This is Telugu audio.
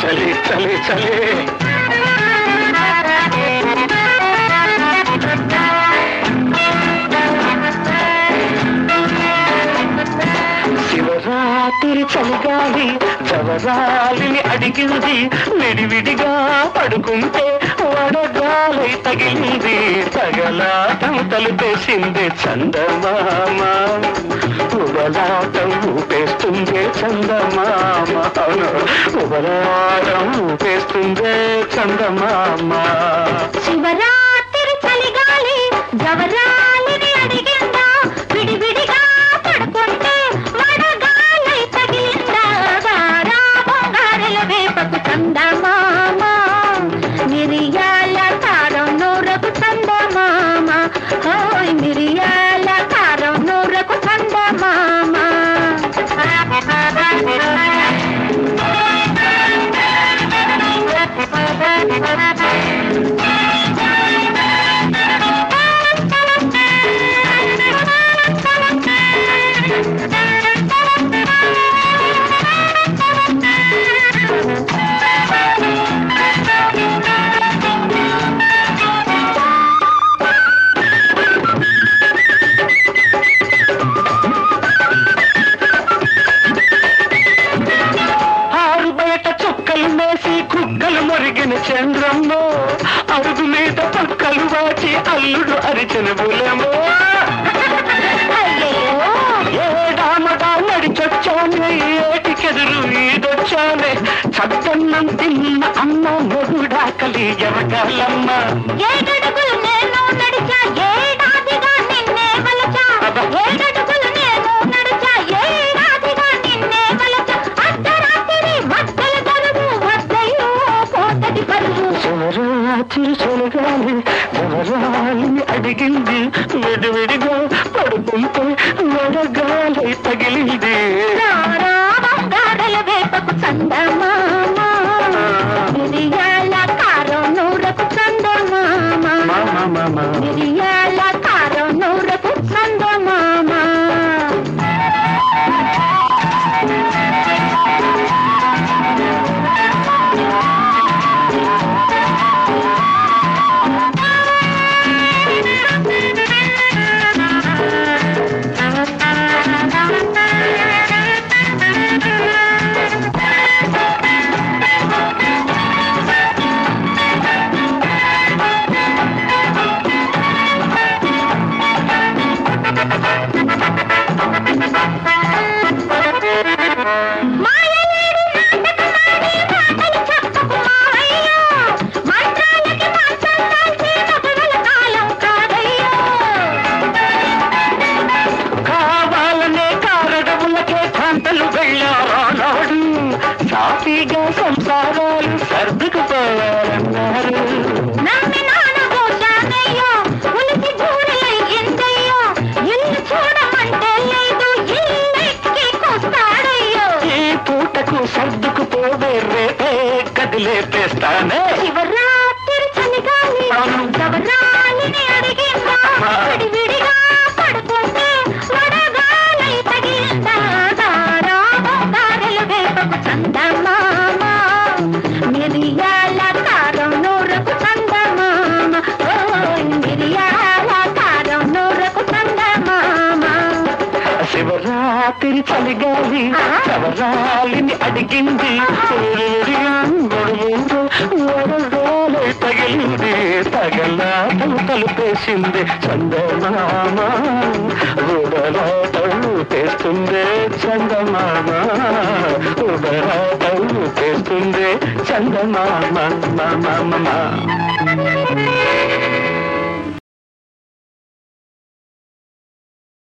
చలి చలి చలి శివరాత్రి చలిగాలి జవరాలిని అడిగింది విడివిడిగా పడుకుంటే వడగాలి తగిలింది తగలాటం తలుపేసింది చందమామ ఉబలాటం ఊపేస్తుంది చందమామ అవును ఉబలాటం ఊపేస్తుంది చందమామ శివరాత్రి చలిగాలి జవరాలిని అడిగిందా విడివిడిగా పడుకుంటే వడగాలి తగిలిందా వారా బంగారెల వేపకు చందమామ మిరియాల కారం నూరకు చందమామ హోయ్ మిరియాల కారం నూరకు చందమామ ఆరు బయట చుక్కలు మేసి కుక్కలు మొరిగిన చంద్రమ్మ అరుగు మీద పక్కలు వాచి అల్లుడు అరిచిన బులమో ఏడామడా నడిచొచ్చానే ఏటికెదురు ఈదొచ్చానే చద్దన్నం తిన్న అమ్మ మొగుడాకలి ఎవగాలమ్మ ఏడడుగులు నేను నడిచా ఏడాదిగా నిన్నే వలచా ఏడడుగులు నేను నడిచా ఏడాదిగా నిన్నే వలచా అర్ధరాత్రి మధ్యల దొరుకు వద్దయ్యో పోతది పరువు శివరాత్రి చొలగాలి ఎవరాలిని అడిగింది విడివిడిగా పడుకుంటే వడగాలి తగిలింది రారా బంగారల వేపకు చందమామ మిరియాల కారం నూరకు చందమామ మామ మామ మిరియాల కారం నూరకు చందమామ మాయలేడు నాటకమాడి మాటలు చెప్పకు మావయ్యో మంత్రాలకి మంత్రం దాల్చి మగవల కాలం కాదయ్యో కావాలనే కారడములకే కాంతలు వెళ్ళారాడు సాఫీగా సంసారాలు సర్దుకుపోవాలన్నారు నమ్మి నానబోసానయ్యో ఉలిసి గూడలై ఎందయ్యో ఇల్లు చూడమంటే లేదు ఇల్లెక్కి కొస్తాడయ్యో ఈ పూటకు సర్దుకుపోవే రేపే కదిలేపేస్తానే శివరాత్రి చలిగాలి గవరాలిని అడిగిందా విడివిడిగా పడుకుంటే వడగాలై తగిలిందా దారా బంగారెలు వేపకు చందమామ మిరియాల కారం నూరకు చందమామ ఓయ్ మిరియాల కారం నూరకు చందమామ శివరాత్రి చలిగాలి శవరాలిని అడిగింది గొడుగుంటూ వడగాలి తగిలింది తగలాటం తలుపేసింది చందమామ ఉడలాటం తెస్తుంది చందమామ ఉడలాటం తెస్తుంది చందమామ మామ